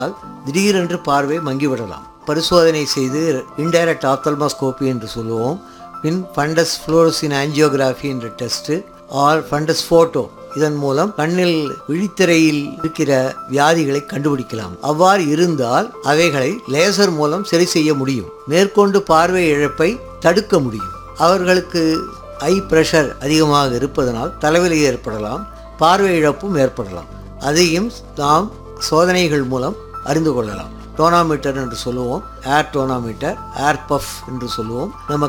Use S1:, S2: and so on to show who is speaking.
S1: திடீரென்று பார்வை மங்கிவிடலாம் பரிசோதனை செய்து இன்டைரக்ட் ஆப்தல்மாஸ்கோபி என்று சொல்லுவோம் பின் ஃபண்டஸ் ஃப்ளோரசின் ஆஞ்சியோகிராஃபி என்ற டெஸ்ட்டு ஆர் ஃபண்டஸ் ஃபோட்டோ இதன் மூலம் கண்ணில் விழித்திரையில் இருக்கிற வியாதிகளை கண்டுபிடிக்கலாம் அவ்வாறு இருந்தால் அவைகளை லேசர் மூலம் சரி செய்ய முடியும் மேற்கொண்டு பார்வை இழப்பை தடுக்க முடியும் அவர்களுக்கு ஐ பிரஷர் அதிகமாக இருப்பதனால் தலைவலி ஏற்படலாம் பார்வை இழப்பும் ஏற்படலாம் அதையும் நாம் சோதனைகள் மூலம் அறிந்து கொள்ளலாம் டோனாமீட்டர் என்று சொல்லுவோம் ஏர் டோனாமீட்டர் ஏர் பஃப் என்று சொல்லுவோம் நம்ம